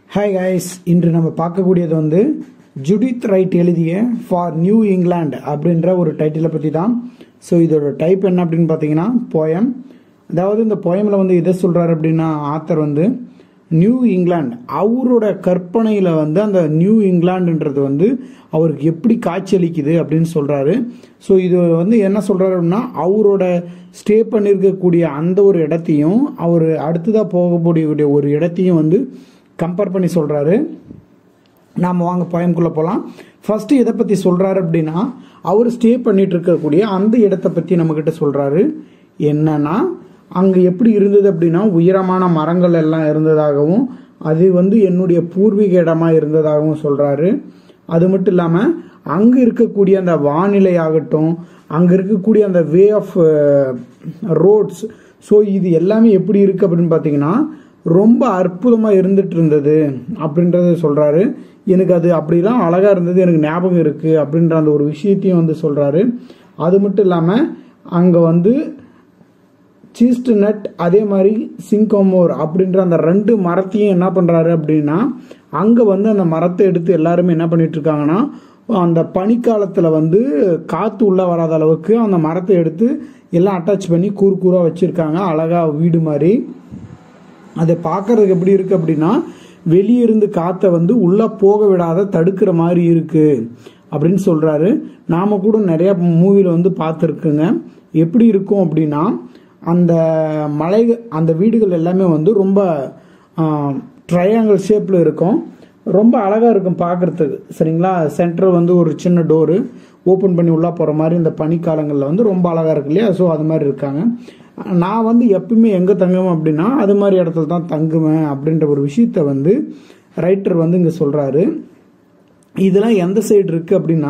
hi guys இன்று நம்ம பார்க்கக்கூடியது வந்து ஜுடித் ரைட் எழுதிய ஃபார் நியூ இங்கிலாந்து அப்படின்ற ஒரு டைட்டிலை பற்றி தான் ஸோ இதோட டைப் என்ன அப்படின்னு பார்த்தீங்கன்னா போயம் அதாவது இந்த போயமில் வந்து எதை சொல்கிறாரு அப்படின்னா ஆத்தர் வந்து நியூ இங்கிலாந்து அவரோட கற்பனையில் வந்து அந்த நியூ இங்கிலாந்துன்றது வந்து அவருக்கு எப்படி காட்சியளிக்குது அப்படின்னு சொல்கிறாரு ஸோ இது வந்து என்ன சொல்கிறாரு அப்படின்னா அவரோட ஸ்டே பண்ணியிருக்கக்கூடிய அந்த ஒரு இடத்தையும் அவர் அடுத்ததாக போகக்கூடிய ஒரு இடத்தையும் வந்து கம்பேர் பண்ணி சொல்கிறாரு நாம் வாங்க போயம்குள்ளே போகலாம் ஃபஸ்ட்டு எதை பற்றி சொல்கிறாரு அப்படின்னா அவர் ஸ்டே பண்ணிட்டு இருக்கக்கூடிய அந்த இடத்த பற்றி நம்மக்கிட்ட சொல்கிறாரு என்னன்னா அங்கே எப்படி இருந்தது அப்படின்னா உயரமான மரங்கள் எல்லாம் இருந்ததாகவும் அது வந்து என்னுடைய பூர்வீக இடமா இருந்ததாகவும் சொல்கிறாரு அது மட்டும் இல்லாமல் அங்கே இருக்கக்கூடிய அந்த வானிலை ஆகட்டும் அங்கே இருக்கக்கூடிய அந்த வே ஆஃப் ரோட்ஸ் ஸோ இது எல்லாமே எப்படி இருக்குது அப்படின்னு பார்த்தீங்கன்னா ரொம்ப அற்புதமாக இருந்துட்டு இருந்தது அப்படின்றத சொல்கிறாரு எனக்கு அது அப்படிலாம் அழகாக இருந்தது எனக்கு ஞாபகம் இருக்குது அப்படின்ற அந்த ஒரு விஷயத்தையும் வந்து சொல்கிறாரு அது மட்டும் இல்லாமல் அங்கே வந்து சீஸ்ட் நட் அதே மாதிரி சிங்கோமோர் அப்படின்ற அந்த ரெண்டு மரத்தையும் என்ன பண்ணுறாரு அப்படின்னா அங்கே வந்து அந்த மரத்தை எடுத்து எல்லாருமே என்ன பண்ணிட்டு இருக்காங்கன்னா அந்த பனிக்காலத்தில் வந்து காற்று உள்ளே வராத அளவுக்கு அந்த மரத்தை எடுத்து எல்லாம் அட்டாச் பண்ணி கூறு கூறாக வச்சுருக்காங்க அழகாக வீடு மாதிரி அதை பார்க்கறதுக்கு எப்படி இருக்குது அப்படின்னா வெளியே இருந்து காற்றை வந்து உள்ளே போக விடாத தடுக்கிற மாதிரி இருக்குது அப்படின்னு சொல்கிறாரு நாம் கூட நிறையா மூவியில் வந்து பார்த்துருக்குங்க எப்படி இருக்கும் அப்படின்னா அந்த மலை அந்த வீடுகள் எல்லாமே வந்து ரொம்ப ட்ரையாங்கிள் ஷேப்பில் இருக்கும் ரொம்ப அழகாக இருக்கும் பார்க்குறதுக்கு சரிங்களா சென்டர் வந்து ஒரு சின்ன டோரு ஓப்பன் பண்ணி உள்ளே போகிற மாதிரி இந்த பனிக்காலங்களில் வந்து ரொம்ப அழகாக இருக்கு இல்லையா ஸோ அது மாதிரி இருக்காங்க நான் வந்து எப்பவுமே எங்கே தங்குவேன் அப்படின்னா அது மாதிரி இடத்துல தான் தங்குவேன் அப்படின்ற ஒரு விஷயத்த வந்து ரைட்டர் வந்து இங்கே சொல்கிறாரு இதெல்லாம் எந்த சைடு இருக்குது அப்படின்னா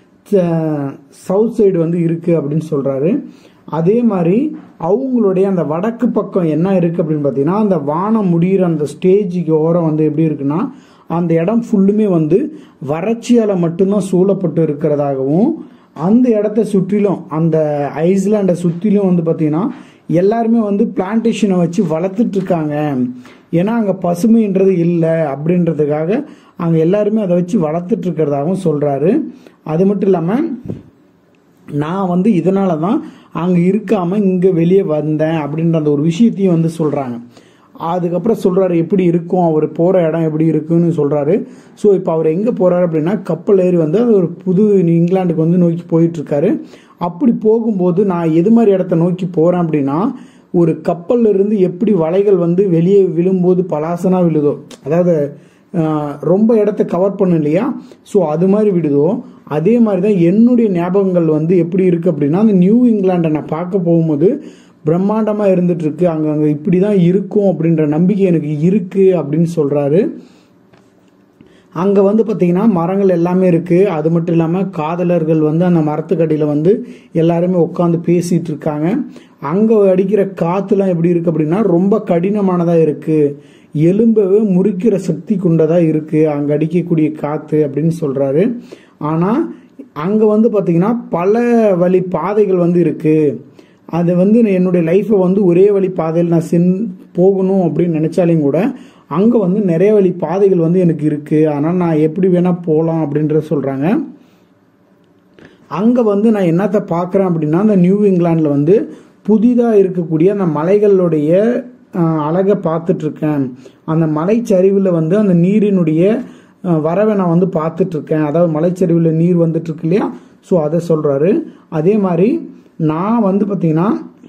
சவுத் சைடு வந்து இருக்குது அப்படின்னு சொல்கிறாரு அதே மாதிரி அவங்களுடைய அந்த வடக்கு பக்கம் என்ன இருக்குது அப்படின்னு பார்த்தீங்கன்னா அந்த வானம் முடிகிற அந்த ஸ்டேஜுக்கு ஓரம் வந்து எப்படி இருக்குன்னா அந்த இடம் ஃபுல்லுமே வந்து வறட்சியால் மட்டும்தான் சூழப்பட்டு இருக்கிறதாகவும் அந்த இடத்த சுற்றிலும் அந்த ஐஸ்லாண்டை சுற்றிலும் வந்து பார்த்தீங்கன்னா எல்லாருமே வந்து பிளான்டேஷனை வச்சு வளர்த்துட்டு இருக்காங்க ஏன்னா அங்கே பசுமைன்றது இல்லை அப்படின்றதுக்காக அங்கே எல்லாருமே அதை வச்சு வளர்த்துட்டு இருக்கிறதாகவும் சொல்கிறாரு அது மட்டும் இல்லாமல் நான் வந்து இதனால தான் அங்கே இருக்காமல் இங்கே வெளியே வந்தேன் அப்படின்ற அந்த ஒரு விஷயத்தையும் வந்து சொல்கிறாங்க அதுக்கப்புறம் சொல்கிறாரு எப்படி இருக்கும் அவர் போகிற இடம் எப்படி இருக்குன்னு சொல்கிறாரு ஸோ இப்போ அவர் எங்கே போகிறாரு அப்படின்னா கப்பல் ஏறி வந்து அது ஒரு புது இங்கிலாந்துக்கு வந்து நோக்கி போயிட்டுருக்காரு அப்படி போகும்போது நான் எது மாதிரி இடத்த நோக்கி போகிறேன் அப்படின்னா ஒரு கப்பல்ல இருந்து எப்படி வலைகள் வந்து வெளியே விழும்போது பலாசனா விழுதோ அதாவது ரொம்ப இடத்த கவர் பண்ணும் இல்லையா ஸோ அது மாதிரி விடுதோ அதே மாதிரி தான் என்னுடைய ஞாபகங்கள் வந்து எப்படி இருக்குது அப்படின்னா அந்த நியூ இங்கிலாண்டை நான் பார்க்க போகும்போது பிரம்மாண்டமாக இருந்துட்டு இருக்கு அங்கே அங்கே இப்படி தான் இருக்கும் அப்படின்ற நம்பிக்கை எனக்கு இருக்குது அப்படின்னு சொல்கிறாரு அங்கே வந்து பார்த்திங்கன்னா மரங்கள் எல்லாமே இருக்குது அது மட்டும் இல்லாமல் காதலர்கள் வந்து அந்த மரத்துக்கடியில் வந்து எல்லாருமே உட்காந்து பேசிகிட்டு இருக்காங்க அங்கே அடிக்கிற காற்றுலாம் எப்படி இருக்குது அப்படின்னா ரொம்ப கடினமானதாக இருக்குது எலும்பவே முறிக்கிற சக்தி கொண்டதாக இருக்குது அங்கே அடிக்கக்கூடிய காற்று அப்படின்னு சொல்கிறாரு ஆனால் அங்கே வந்து பார்த்திங்கன்னா பல வழி பாதைகள் வந்து இருக்குது அது வந்து என்னுடைய லைஃப்பை வந்து ஒரே வழி பாதையில் நான் சென் போகணும் அப்படின்னு நினச்சாலையும் கூட அங்கே வந்து நிறைய வழி பாதைகள் வந்து எனக்கு இருக்குது ஆனால் நான் எப்படி வேணால் போகலாம் அப்படின்றத சொல்கிறாங்க அங்கே வந்து நான் என்னத்தை பார்க்குறேன் அப்படின்னா அந்த நியூ இங்கிலாண்டில் வந்து புதிதாக இருக்கக்கூடிய அந்த மலைகளுடைய அழகை பார்த்துட்ருக்கேன் அந்த மலைச்சரிவில் வந்து அந்த நீரினுடைய வரவை நான் வந்து பார்த்துட்ருக்கேன் அதாவது மலைச்சரிவில் நீர் வந்துட்டுருக்கு இல்லையா ஸோ அதை சொல்கிறாரு அதே மாதிரி நான் வந்து பார்த்திங்கன்னா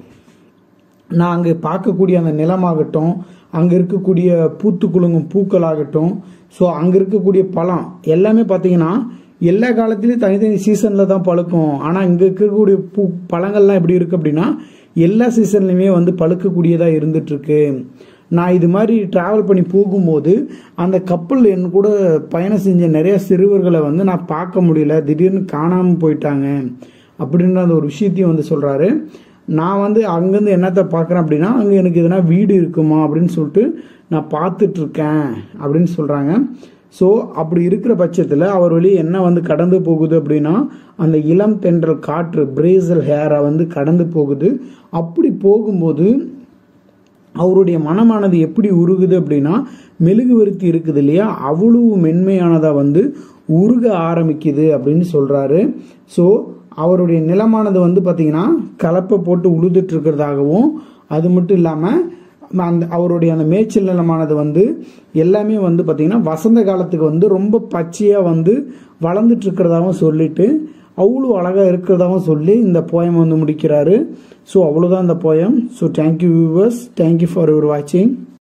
நான் அங்கே பார்க்கக்கூடிய அந்த நிலமாகட்டும் அங்கே இருக்கக்கூடிய பூத்து குலுங்கும் பூக்கள் ஆகட்டும் ஸோ அங்கே இருக்கக்கூடிய பழம் எல்லாமே பார்த்தீங்கன்னா எல்லா காலத்துலேயும் தனித்தனி சீசனில் தான் பழுக்கும் ஆனால் இங்கே இருக்கக்கூடிய பூ பழங்கள்லாம் எப்படி இருக்குது அப்படின்னா எல்லா சீசன்லையுமே வந்து பழுக்கக்கூடியதாக இருந்துகிட்ருக்கு நான் இது மாதிரி ட்ராவல் பண்ணி போகும்போது அந்த கப்பல் என் கூட பயணம் செஞ்ச நிறைய சிறுவர்களை வந்து நான் பார்க்க முடியல திடீர்னு காணாமல் போயிட்டாங்க அப்படின்ற அந்த ஒரு விஷயத்தையும் வந்து சொல்கிறாரு நான் வந்து அங்கேருந்து என்னத்தை பார்க்குறேன் அப்படின்னா அங்கே எனக்கு எதனா வீடு இருக்குமா அப்படின்னு சொல்லிட்டு நான் பார்த்துட்ருக்கேன் அப்படின்னு சொல்கிறாங்க ஸோ அப்படி இருக்கிற பட்சத்தில் அவர் வழியே என்ன வந்து கடந்து போகுது அப்படின்னா அந்த இளம் தென்றல் காற்று பிரேசல் ஹேரை வந்து கடந்து போகுது அப்படி போகும்போது அவருடைய மனமானது எப்படி உருகுது அப்படின்னா மெழுகுவர்த்தி இருக்குது இல்லையா அவ்வளவு மென்மையானதா வந்து உருக ஆரம்பிக்குது அப்படின்னு சொல்றாரு ஸோ அவருடைய நிலமானது வந்து பார்த்தீங்கன்னா கலப்பை போட்டு உழுதுட்டு இருக்கிறதாகவும் அது மட்டும் இல்லாமல் அந்த அவருடைய அந்த மேய்ச்சல் நிலமானது வந்து எல்லாமே வந்து பார்த்தீங்கன்னா வசந்த காலத்துக்கு வந்து ரொம்ப பச்சையாக வந்து வளர்ந்துட்டு இருக்கிறதாகவும் சொல்லிட்டு அவ்வளோ அழகாக இருக்கிறதாகவும் சொல்லி இந்த போயம் வந்து முடிக்கிறாரு ஸோ அவ்வளோதான் இந்த poem so thank you viewers thank you for your வாட்சிங்